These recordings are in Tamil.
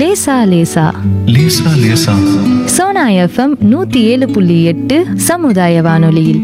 லேசா லேசா லேசா லேசா சோனா எஃப்எம் நூத்தி ஏழு புள்ளி எட்டு சமுதாய வானொலியில்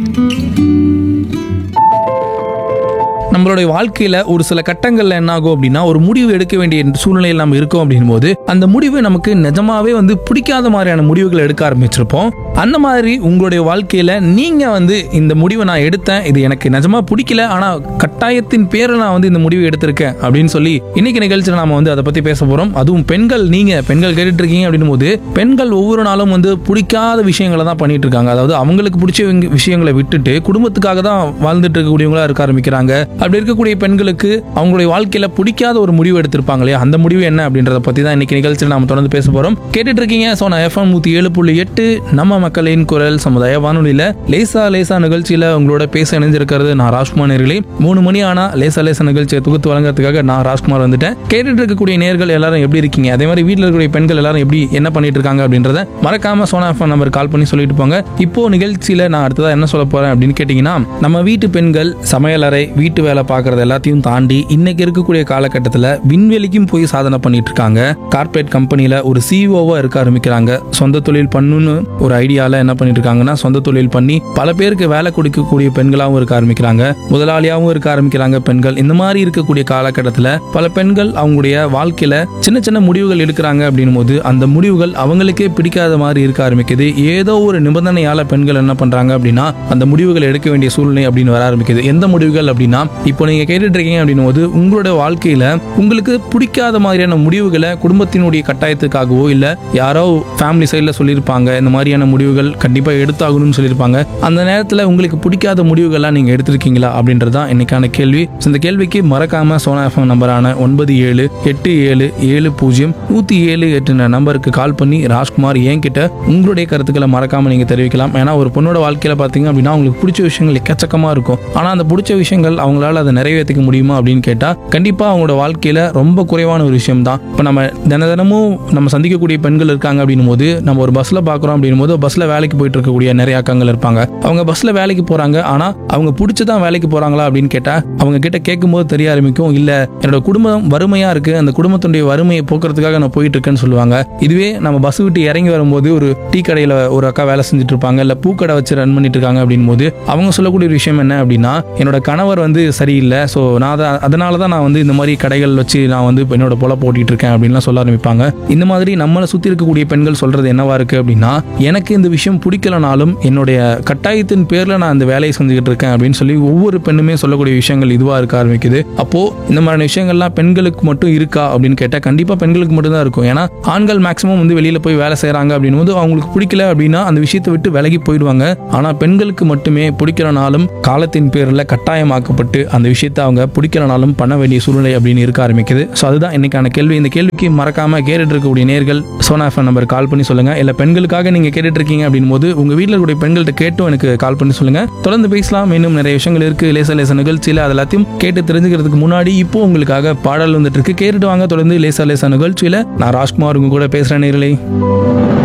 நம்மளுடைய வாழ்க்கையில ஒரு சில கட்டங்கள்ல என்ன ஆகும் அப்படின்னா ஒரு முடிவு எடுக்க வேண்டிய சூழ்நிலையில் நம்ம இருக்கோம் அப்படின் போது அந்த முடிவு நமக்கு நிஜமாவே வந்து பிடிக்காத மாதிரியான முடிவுகளை எடுக்க ஆரம்பிச்சிருப்போம் அந்த மாதிரி உங்களுடைய வாழ்க்கையில நீங்க வந்து இந்த முடிவை நான் எடுத்தேன் இது எனக்கு நிஜமா பிடிக்கல ஆனா கட்டாயத்தின் பேரில் நான் வந்து இந்த முடிவு எடுத்திருக்கேன் அப்படின்னு சொல்லி இன்னைக்கு நிகழ்ச்சியில் நாம வந்து அதை பத்தி பேச போறோம் அதுவும் பெண்கள் நீங்க பெண்கள் கேட்டுட்டு இருக்கீங்க அப்படின்னும் போது பெண்கள் ஒவ்வொரு நாளும் வந்து பிடிக்காத விஷயங்களை தான் பண்ணிட்டு இருக்காங்க அதாவது அவங்களுக்கு பிடிச்ச விஷ- விஷயங்களை விட்டுட்டு குடும்பத்துக்காக தான் வாழ்ந்துட்டு இருக்கக்கூடியவங்களா இருக்க ஆரம்பிக்கிறாங்க அப்படி இருக்கக்கூடிய பெண்களுக்கு அவங்களுடைய வாழ்க்கையில பிடிக்காத ஒரு முடிவு எடுத்திருப்பாங்க இல்லையா அந்த முடிவு என்ன அப்படின்றத பத்தி தான் இன்னைக்கு நிகழ்ச்சியில் நாம தொடர்ந்து பேச போறோம் கேட்டுட்டு இருக்கீங்க சோ நான் எஃப்எம் நூத்தி ஏழு புள்ளி எட்டு நம்ம மக்களின் குரல் சமுதாய வானொலியில லேசா லேசா நிகழ்ச்சியில உங்களோட பேச இணைஞ்சிருக்கிறது நான் ராஜ்குமார் நேர்களே மூணு மணி ஆனா லேசா லேசா நிகழ்ச்சியை தொகுத்து வழங்குறதுக்காக நான் ராஜ்குமார் வந்துட்டேன் கேட்டுட்டு இருக்கக்கூடிய நேர்கள் எல்லாரும் எப்படி இருக்கீங்க அதே மாதிரி வீட்டில் இருக்கக்கூடிய பெண்கள் எல்லாரும் எப்படி என்ன பண்ணிட்டு இருக்காங்க அப்படின்றத மறக்காம சோனா எஃப்எம் நம்பர் கால் பண்ணி சொல்லிட்டு போங்க இப்போ நிகழ்ச்சியில நான் அடுத்ததா என்ன சொல்ல போறேன் அப்படின்னு கேட்டீங்கன்னா நம்ம வீட்டு பெண்கள் சமையலறை வீட்டு வேலை பார்க்கறது எல்லாத்தையும் தாண்டி இன்னைக்கு இருக்கக்கூடிய காலகட்டத்தில் விண்வெளிக்கும் போய் சாதனை பண்ணிட்டு இருக்காங்க கார்ப்பரேட் கம்பெனில ஒரு சிஇஓவா இருக்க ஆரம்பிக்கிறாங்க சொந்த தொழில் பண்ணுன்னு ஒரு ஐடியால என்ன பண்ணிட்டு இருக்காங்கன்னா சொந்த தொழில் பண்ணி பல பேருக்கு வேலை கொடுக்கக்கூடிய பெண்களாகவும் இருக்க ஆரம்பிக்கிறாங்க முதலாளியாகவும் இருக்க ஆரம்பிக்கிறாங்க பெண்கள் இந்த மாதிரி இருக்கக்கூடிய காலகட்டத்தில் பல பெண்கள் அவங்களுடைய வாழ்க்கையில சின்ன சின்ன முடிவுகள் எடுக்கிறாங்க அப்படின்னும் போது அந்த முடிவுகள் அவங்களுக்கே பிடிக்காத மாதிரி இருக்க ஆரம்பிக்குது ஏதோ ஒரு நிபந்தனையால பெண்கள் என்ன பண்றாங்க அப்படின்னா அந்த முடிவுகள் எடுக்க வேண்டிய சூழ்நிலை அப்படின்னு வர ஆரம்பிக்குது எந்த முடிவுகள் அப்படின்னா இப்போ நீங்க கேட்டுட்டு இருக்கீங்க அப்படின்னும் போது உங்களோட வாழ்க்கையில உங்களுக்கு பிடிக்காத மாதிரியான முடிவுகளை குடும்பத்தினுடைய கட்டாயத்துக்காகவோ இல்ல யாரோ ஃபேமிலி சைடில் சொல்லியிருப்பாங்க இந்த மாதிரியான முடிவுகள் கண்டிப்பா எடுத்தாகணும்னு சொல்லியிருப்பாங்க அந்த நேரத்துல உங்களுக்கு பிடிக்காத முடிவுகள்லாம் நீங்க எடுத்திருக்கீங்களா அப்படின்றது தான் இன்னைக்கான கேள்வி So, இந்த கேள்விக்கு மறக்காம சோனா எஃப்எம் நம்பரான ஒன்பது ஏழு எட்டு ஏழு ஏழு பூஜ்ஜியம் நூத்தி ஏழு எட்டு நம்பருக்கு கால் பண்ணி ராஜ்குமார் என்கிட்ட உங்களுடைய கருத்துக்களை மறக்காம நீங்க தெரிவிக்கலாம் ஏன்னா ஒரு பொண்ணோட வாழ்க்கையில பாத்தீங்க அப்படின்னா அவங்களுக்கு பிடிச்ச விஷயங்கள் எக்கச்சக்கமா இருக்கும் ஆனா அந்த பிடிச்ச விஷயங்கள் அவங்களால அதை நிறைவேற்றிக்க முடியுமா அப்படின்னு கேட்டா கண்டிப்பா அவங்களோட வாழ்க்கையில ரொம்ப குறைவான ஒரு விஷயம் தான் இப்போ நம்ம தின தினமும் நம்ம சந்திக்கக்கூடிய பெண்கள் இருக்காங்க அப்படின்னும் போது நம்ம ஒரு பஸ்ல பாக்குறோம் அப்படின்னும் போது பஸ்ல வேலைக்கு போயிட்டு இருக்கக்கூடிய நிறைய அக்கங்கள் இருப்பாங்க அவங்க பஸ்ல வேலைக்கு போறாங்க ஆனா அவங்க பிடிச்சதான் வேலைக்கு போறாங்களா அப்படின்னு கேட்டா அவங்க கிட்ட கேட்கும்போது தெரிய ஆரம்பிக்கும் இல்ல என்னோட குடும்பம் வறுமையா இருக்கு அந்த குடும்பத்துடைய வறுமையை போக்குறதுக்காக நான் போயிட்டு இருக்கேன்னு சொல்லுவாங்க இதுவே நம்ம பஸ் விட்டு இறங்கி வரும்போது ஒரு டீ கடையில ஒரு அக்கா வேலை செஞ்சுட்டு இருப்பாங்க இல்ல பூக்கடை வச்சு ரன் பண்ணிட்டு இருக்காங்க அப்படின் போது அவங்க சொல்லக்கூடிய ஒரு விஷயம் என்ன அப்படின்னா என்னோட கணவர் வந்து சரியில்லை ஸோ நான் அதை அதனால தான் நான் வந்து இந்த மாதிரி கடைகள் வச்சு நான் வந்து இப்ப என்னோட பொல போட்டிட்டு இருக்கேன் அப்படின்லாம் சொல்ல ஆரம்பிப்பாங்க இந்த மாதிரி நம்மளை சுத்தி இருக்கக்கூடிய பெண்கள் சொல்றது என்னவா இருக்கு அப்படின்னா எனக்கு இந்த விஷயம் பிடிக்கலனாலும் என்னுடைய கட்டாயத்தின் பேர்ல நான் இந்த வேலையை செஞ்சுக்கிட்டு இருக்கேன் அப்படின்னு சொல்லி ஒவ்வொரு பெண்ணுமே சொல்லக்கூடிய விஷயங்கள் இதுவா இருக்க ஆரம்பிக்குது அப்போ இந்த மாதிரியான விஷயங்கள்லாம் பெண்களுக்கு மட்டும் இருக்கா அப்படின்னு கேட்டா கண்டிப்பா பெண்களுக்கு மட்டும் தான் இருக்கும் ஏன்னா ஆண்கள் மேக்சிமம் வந்து வெளியில போய் வேலை செய்றாங்க அப்படின்னும் போது அவங்களுக்கு பிடிக்கல அப்படின்னா அந்த விஷயத்தை விட்டு விலகி போயிடுவாங்க ஆனா பெண்களுக்கு மட்டுமே பிடிக்கிறனாலும் காலத்தின் பேர்ல கட்டாயமாக்கப்பட்டு அந்த விஷயத்தை அவங்க பிடிக்கிறனாலும் பண்ண வேண்டிய சூழ்நிலை அப்படின்னு இருக்க ஆரம்பிக்குது ஸோ அதுதான் இன்னைக்கான கேள்வி இந்த கேள்விக்கு மறக்காம கேட்டுட்டு இருக்கக்கூடிய நேர்கள் சோனா எஃப்எம் நம்பர் கால் பண்ணி சொல்லுங்க இல்ல பெண்களுக்காக நீங்க கேட்டுட்டு இருக்கீங்க அப்படின் போது உங்க வீட்டில் இருக்கக்கூடிய பெண்கள்கிட்ட கேட்டும் எனக்கு கால் பண்ணி சொல்லுங்க தொடர்ந்து பேசலாம் இன்னும் நிறைய விஷயங்கள் இருக்கு லேச லேச நிகழ்ச்சியில அது எல்லாத்தையும் கேட்டு தெரிஞ்சுக்கிறதுக்கு முன்னாடி இப்போ உங்களுக்காக பாடல் வந்துட்டு இருக்கு கேட்டுட்டு வாங்க தொடர்ந்து லேசா லேசா நிகழ்ச்சியில நான் ராஜ்குமார் உங்க கூட பேசுறேன் நேர்களே